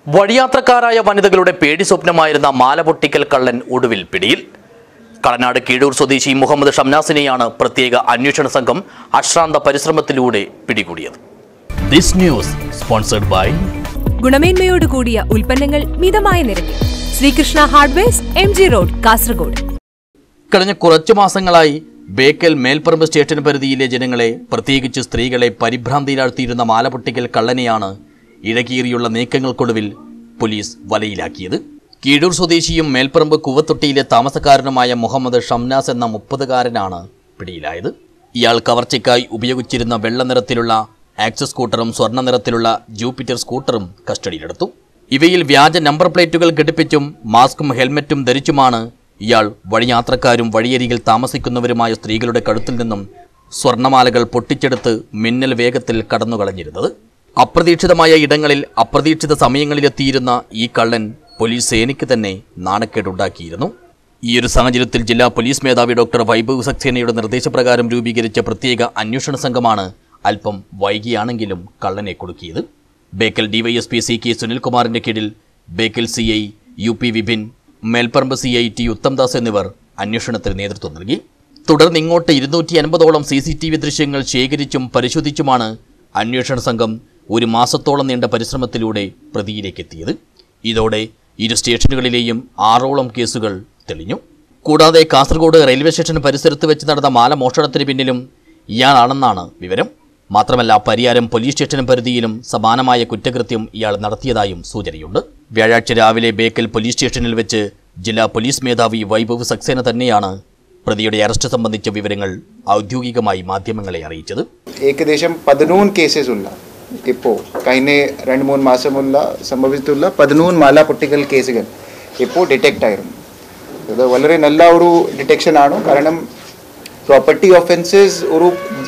വഴിയാത്രക്കാരായ വനിതകളുടെ പേടി സ്വപ്നമായിരുന്ന മാലപൊട്ടിക്കൽ കള്ളൻ ഒടുവിൽ പിടിയിൽ കളനാട് കീഴൂർ സ്വദേശി മുഹമ്മദ് ഷംനാസിനെയാണ് പ്രത്യേക അന്വേഷണ സംഘം അശ്രാന്ത പരിശ്രമത്തിലൂടെ പിടികൂടിയത് ദിസ് ന്യൂസ് സ്പോൺസർഡ് ബൈ ഗുണമേന്മയോട് കൂടിയ ഉൽപ്പന്നങ്ങൾ മിതമായ നിരക്കിൽ Srikrishna hardwares M G road Kasaragod കഴിഞ്ഞ കുറച്ചു മാസങ്ങളായി ബേക്കൽ മേൽപ്പറമ്പ് സ്റ്റേഷൻ പരിധിയിലെ ജനങ്ങളെ പ്രത്യേകിച്ച് സ്ത്രീകളെ പരിഭ്രാന്തിയിലാഴ്ത്തിയിരുന്ന മാലപൊട്ടിക്കൽ കള്ളനെയാണ് ഇഴകീറിയുള്ള നീക്കങ്ങൾക്കൊടുവിൽ പോലീസ് വലയിലാക്കിയത് കീഴൂർ സ്വദേശിയും മേൽപ്പറമ്പ് കുവത്തൊട്ടിയിലെ താമസക്കാരനുമായ മുഹമ്മദ് ഷംനാസ് എന്ന മുപ്പതുകാരനാണ് പിടിയിലായത് ഇയാൾ കവർച്ചയ്ക്കായി ഉപയോഗിച്ചിരുന്ന വെള്ള നിറത്തിലുള്ള ആക്സസ് സ്കൂട്ടറും സ്വർണ്ണ നിറത്തിലുള്ള ജൂപ്പിറ്റർ സ്കൂട്ടറും കസ്റ്റഡിയിലെടുത്തു ഇവയിൽ വ്യാജ നമ്പർ പ്ലേറ്റുകൾ ഘടിപ്പിച്ചും മാസ്കും ഹെൽമറ്റും ധരിച്ചുമാണ് ഇയാൾ വഴിയാത്രക്കാരും വഴിയരികിൽ താമസിക്കുന്നവരുമായ സ്ത്രീകളുടെ കഴുത്തിൽ നിന്നും സ്വർണമാലകൾ പൊട്ടിച്ചെടുത്ത് മിന്നൽ വേഗത്തിൽ കടന്നുകളഞ്ഞിരുന്നത് അപ്രതീക്ഷിതമായ ഇടങ്ങളിൽ അപ്രതീക്ഷിത സമയങ്ങളിലെത്തിയിരുന്ന ഈ കള്ളൻ പോലീസ് സേനയ്ക്ക് തന്നെ നാണക്കേടുണ്ടാക്കിയിരുന്നു ഈ ഒരു സാഹചര്യത്തിൽ ജില്ലാ പോലീസ് മേധാവി ഡോക്ടർ വൈഭവ് സക്സേനയുടെ നിർദ്ദേശപ്രകാരം രൂപീകരിച്ച പ്രത്യേക അന്വേഷണ സംഘമാണ് അല്പം വൈകിയാണെങ്കിലും കള്ളനെ കൊടുക്കിയത് ബേക്കൽ ഡിവൈഎസ്പി സി കെ സുനിൽകുമാറിന്റെ കീഴിൽ Bekal C I U P Vipin Melparamba C I T Uthamdas എന്നിവർ അന്വേഷണത്തിന് നേതൃത്വം നൽകി തുടർന്ന് ഇങ്ങോട്ട് ഇരുന്നൂറ്റി അൻപതോളം സി സി ടി വി ദൃശ്യങ്ങൾ ശേഖരിച്ചും പരിശോധിച്ചുമാണ് അന്വേഷണ സംഘം ഒരു മാസത്തോളം നീണ്ട പരിശ്രമത്തിലൂടെ പ്രതിയിലേക്കെത്തിയത് ഇതോടെ ഇരു സ്റ്റേഷനുകളിലെയും ആറോളം കേസുകൾ തെളിഞ്ഞു കൂടാതെ കാസർഗോഡ് റെയിൽവേ സ്റ്റേഷൻ പരിസരത്ത് വെച്ച് നടന്ന മാല മോഷണത്തിന് പിന്നിലും ഇയാളാണെന്നാണ് വിവരം മാത്രമല്ല പരിയാരം പോലീസ് സ്റ്റേഷൻ പരിധിയിലും സമാനമായ കുറ്റകൃത്യം ഇയാൾ നടത്തിയതായും സൂചനയുണ്ട് വ്യാഴാഴ്ച രാവിലെ ബേക്കൽ പോലീസ് സ്റ്റേഷനിൽ വെച്ച് ജില്ലാ പോലീസ് മേധാവി വൈഭവ് സക്സേന തന്നെയാണ് പ്രതിയുടെ അറസ്റ്റ് സംബന്ധിച്ച വിവരങ്ങൾ ഔദ്യോഗികമായി മാധ്യമങ്ങളെ അറിയിച്ചത് ഏകദേശം പതിനൂന്ന് കേസസ് ഉള്ള ഇപ്പോൾ കഴിഞ്ഞ രണ്ട് മൂന്ന് മാസമുള്ള സംഭവിച്ചിട്ടുള്ള പതിനൂന്ന് മാല പൊട്ടിക്കൽ കേസുകൾ ഇപ്പോൾ ഡിറ്റക്റ്റ് ആയിരുന്നു ഇത് വളരെ നല്ല ഒരു ഡിറ്റക്ഷൻ ആണ് കാരണം പ്രോപ്പർട്ടി ഒഫൻസസ് ഒരു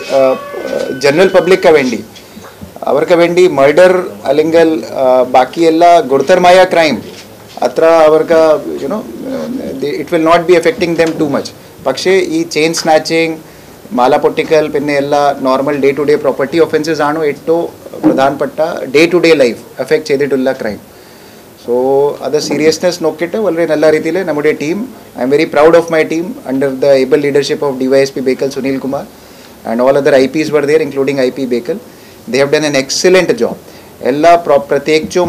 ജനറൽ പബ്ലിക്ക് വേണ്ടി അവർക്ക് വേണ്ടി മർഡർ അല്ലെങ്കിൽ ആ, ബാക്കി എല്ലാ ഗുരുതരമായ ക്രൈം അത്ര അവർക്ക് you know it will not be affecting them too much പക്ഷേ ഈ ചെയിൻ സ്നാച്ചിങ് മാല പൊട്ടിക്കൽ പിന്നെ എല്ലാ normal day to day property offences ആണ് ഏറ്റവും പ്രധാനപ്പെട്ട day to day life effect ചെയ്തിട്ടുള്ള ക്രൈം സോ അത് സീരിയസ്നെസ് നോക്കിയിട്ട് വളരെ നല്ല രീതിയിൽ നമ്മുടെ team I am very proud of my team under the able leadership of DySP Bekal Sunil Kumar and all other I Ps were there including I P Bekal they have done an excellent job എല്ലാ പ്രോ പ്രത്യേകിച്ചും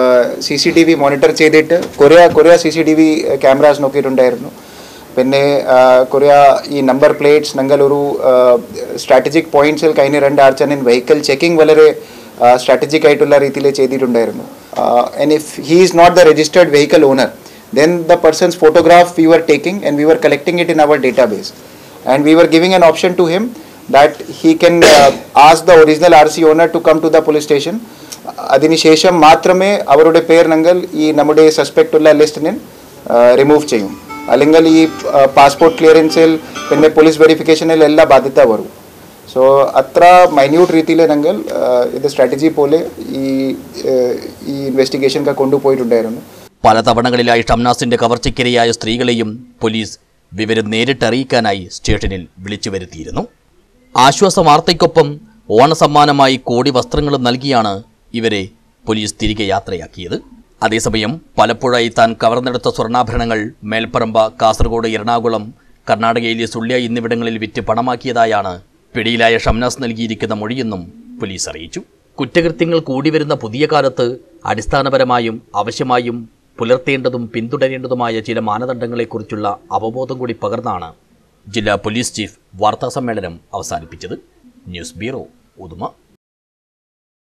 C C T V monitor ചെയ്തിട്ട് കുറേ കുറേ C C T V cameras നോക്കിയിട്ടുണ്ടായിരുന്നു പിന്നെ ആ, കുറേ ഈ നമ്പർ പ്ലേറ്റ്സ് ഞങ്ങൾ ഒരു സ്ട്രാറ്റജിക് പോയിന്റ്സിൽ കഴിഞ്ഞ രണ്ടാഴ്ച വെഹിക്കിൾ ചെക്കിംഗ് വളരെ സ്ട്രാറ്റജിക് ആയിട്ടുള്ള രീതിയിൽ ചെയ്തിട്ടുണ്ടായിരുന്നു and if he is not the registered vehicle owner then the person's photograph we were taking and we were collecting it in our database and we were giving an option to him that he can uh, ask the original RC owner to come to the police station അതിനുശേഷം മാത്രമേ അവരുടെ പേർ ഞങ്ങൾ ഈ നമ്മുടെ suspect ഉള്ള ലിസ്റ്റിനെ remove ചെയ്യും അല്ലെങ്കിൽ ഈ പാസ്പോർട്ട് ക്ലിയറൻസിൽ പിന്നെ പോലീസ് വെരിഫിക്കേഷനിൽ എല്ലാ ബാധ്യത വരും സോ അത്ര മൈന്യൂട്ട് രീതിയിൽ ഞങ്ങൾ ആ, ഇത് സ്ട്രാറ്റജി പോലെ ഈ ആ, ഈ ഇൻവെസ്റ്റിഗേഷൻ കൊണ്ടുപോയിട്ടുണ്ടായിരുന്നു പല തവണകളിലായി ഷംനാസിന്റെ കവർച്ചയ്ക്കിരയായ സ്ത്രീകളെയും പോലീസ് വിവരം നേരിട്ടറിയിക്കാനായി സ്റ്റേഷനിൽ വിളിച്ചു വരുത്തിയിരുന്നു ആശ്വാസ വാർത്തയ്ക്കൊപ്പം ഓണസമ്മാനമായി കോടി വസ്ത്രങ്ങളും നൽകിയാണ് ഇവരെ പോലീസ് തിരികെ യാത്രയാക്കിയത് അതേസമയം പലപ്പോഴായി താൻ കവർന്നെടുത്ത സ്വർണ്ണാഭരണങ്ങൾ മേൽപ്പറമ്പ കാസർഗോഡ് എറണാകുളം കർണാടകയിലെ സുള്ളിയ എന്നിവിടങ്ങളിൽ വിറ്റ് പണമാക്കിയതായാണ് പിടിയിലായ ഷംനാസ് നൽകിയിരിക്കുന്ന മൊഴിയെന്നും പോലീസ് അറിയിച്ചു കുറ്റകൃത്യങ്ങൾ കൂടിവരുന്ന പുതിയ കാലത്ത് അടിസ്ഥാനപരമായും ആവശ്യമായും പുലർത്തേണ്ടതും പിന്തുടരേണ്ടതുമായ ചില മാനദണ്ഡങ്ങളെക്കുറിച്ചുള്ള അവബോധം കൂടി പകർന്നാണ് ജില്ലാ പോലീസ് ചീഫ് വാർത്താസമ്മേളനം അവസാനിപ്പിച്ചത് ന്യൂസ് ബ്യൂറോ ഉദുമ